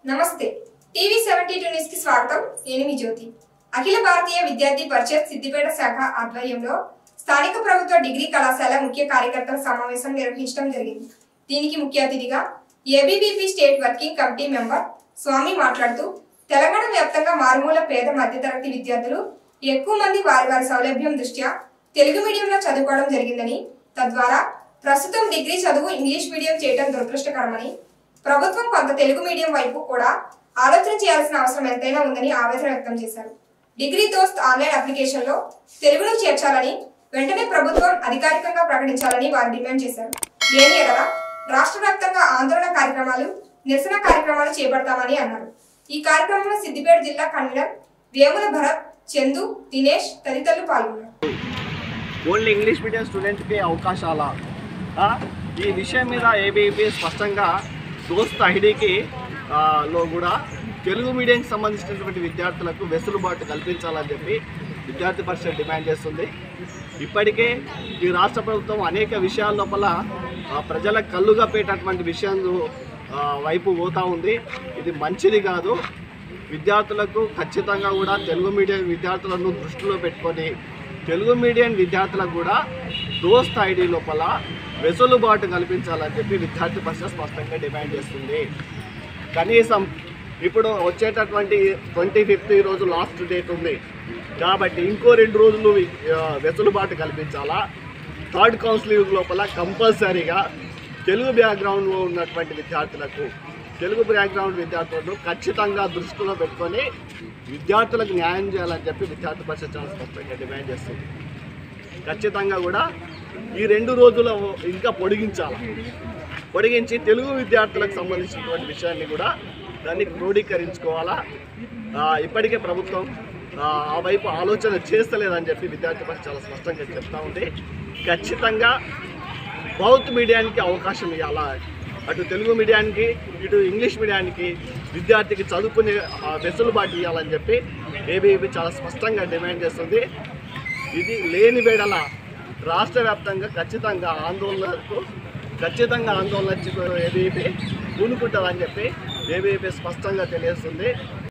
నమస్తే TV seventy two news కి స్వాగతం నేను మీ జ్యోతి అఖిల భారతీయ విద్యార్థి పరిషత్ సిద్దిపేట శాఖ ఆధ్వర్యంలో స్థానిక ప్రభుత్వ డిగ్రీ కళాశాల ముఖ్య కార్యకర్తల సమావేశం నిర్వహించడం జరిగింది దీనికి ముఖ్య అతిథిగా ABVP state working committee member Swami మాట్లాడుతూ తెలంగాణ వ్యాప్తంగా మారుమూల పేద మధ్యతరగతి విద్యార్థులు ఎక్కువ మంది వారి వారి సౌలభ్యం దృష్ట్యా తెలుగు మీడియంలో చదువుకోవడం జరిగిందని తద్వారా ప్రస్తుతం డిగ్రీ చదువు ఇంగ్లీష్ మీడియం చేయడం దురదృష్టకరమని ప్రభుత్వం కొంత తెలుగు మీడియం వైపు కూడా ఆలోచన చేయాల్సిన అవసరం ఎంతైనా ఉందని ఆవేదన వ్యక్తం చేశారు డిగ్రీ దోస్త్ ఆన్లైన్ అప్లికేషన్లో తెలుగును చేర్చాలని వెంటనే ప్రభుత్వం అధికారికంగా ప్రకటించాలని వారు డిమాండ్ చేశారు లేని ఎడల రాష్ట్ర వ్యాప్తంగా ఆందోళన కార్యక్రమాలు నిరసన కార్యక్రమాలు చేపడతామని అన్నారు ఈ కార్యక్రమంలో సిద్దిపేట జిల్లా కన్వీనర్ వేముల భరత్ చందు దినేష్ తదితరులు పాల్గొన్నారు ఓన్లీ ఇంగ్లీష్ మీడియం స్టూడెంట్కి అవకాశాల ఆ, ఈ విషయం మీద ఏబీపీ స్పష్టంగా దోస్త్ ఐడికి ఆ, లో కూడా తెలుగు మీడియంకి సంబంధించినటువంటి విద్యార్థులకు వెసులుబాటు కల్పించాలని చెప్పి విద్యార్థి పరిషత్ డిమాండ్ చేస్తుంది ఇప్పటికే ఈ రాష్ట్ర ప్రభుత్వం అనేక విషయాల లోపల ఆ, ప్రజలకు కళ్ళుగా పెట్టేటువంటి విషయం ఆ, వైపు పోతా ఉంది ఇది మంచిది కాదు విద్యార్థులకు ఖచ్చితంగా కూడా తెలుగు మీడియం విద్యార్థులను దృష్టిలో పెట్టుకొని తెలుగు మీడియం విద్యార్థులకు కూడా దోస్త్ ఐడి లోపల వెసులుబాటు కల్పించాలని చెప్పి విద్యార్థి పరిషత్ స్పష్టంగా డిమాండ్ చేస్తుంది కనీసం ఇప్పుడు వచ్చేటటువంటి ట్వంటీ ఫిఫ్త్ ఈరోజు లాస్ట్ డేట్ ఉంది కాబట్టి ఇంకో రెండు రోజులు ఆ, వెసులుబాటు కల్పించాలా థర్డ్ కౌన్సిలింగ్ లోపల కంపల్సరీగా తెలుగు బ్యాక్గ్రౌండ్లో ఉన్నటువంటి విద్యార్థులకు తెలుగు బ్యాక్గ్రౌండ్ విద్యార్థులను ఖచ్చితంగా దృష్టిలో పెట్టుకొని విద్యార్థులకు న్యాయం చేయాలని చెప్పి విద్యార్థి పరిషత్ చాలా స్పష్టంగా డిమాండ్ చేస్తుంది ఖచ్చితంగా కూడా ఈ రెండు రోజుల ఇంకా పొడిగించాలి పొడిగించి తెలుగు విద్యార్థులకు సంబంధించినటువంటి విషయాన్ని కూడా దాన్ని క్రోడీకరించుకోవాలా ఆ, ఇప్పటికే ప్రభుత్వం ఆ, ఆ వైపు ఆలోచన చేస్తలేదని చెప్పి విద్యార్థి పరిషత్ చాలా స్పష్టంగా చెప్తా ఉంది ఖచ్చితంగా బౌత్ మీడియానికి అవకాశం ఇవ్వాలా అటు తెలుగు మీడియానికి ఇటు ఇంగ్లీష్ మీడియానికి విద్యార్థికి చదువుకునే ఆ, వెసులుబాటు ఇవ్వాలని చెప్పి ఏబీవీ చాలా స్పష్టంగా డిమాండ్ చేస్తుంది ఇది లేని వేళల రాష్ట్ర వ్యాప్తంగా ఖచ్చితంగా ఆందోళనకు ఖచ్చితంగా ఆందోళన ఏబీపీ పూనుకుంటుందని చెప్పి ఏబీపీ స్పష్టంగా తెలియజేస్తుంది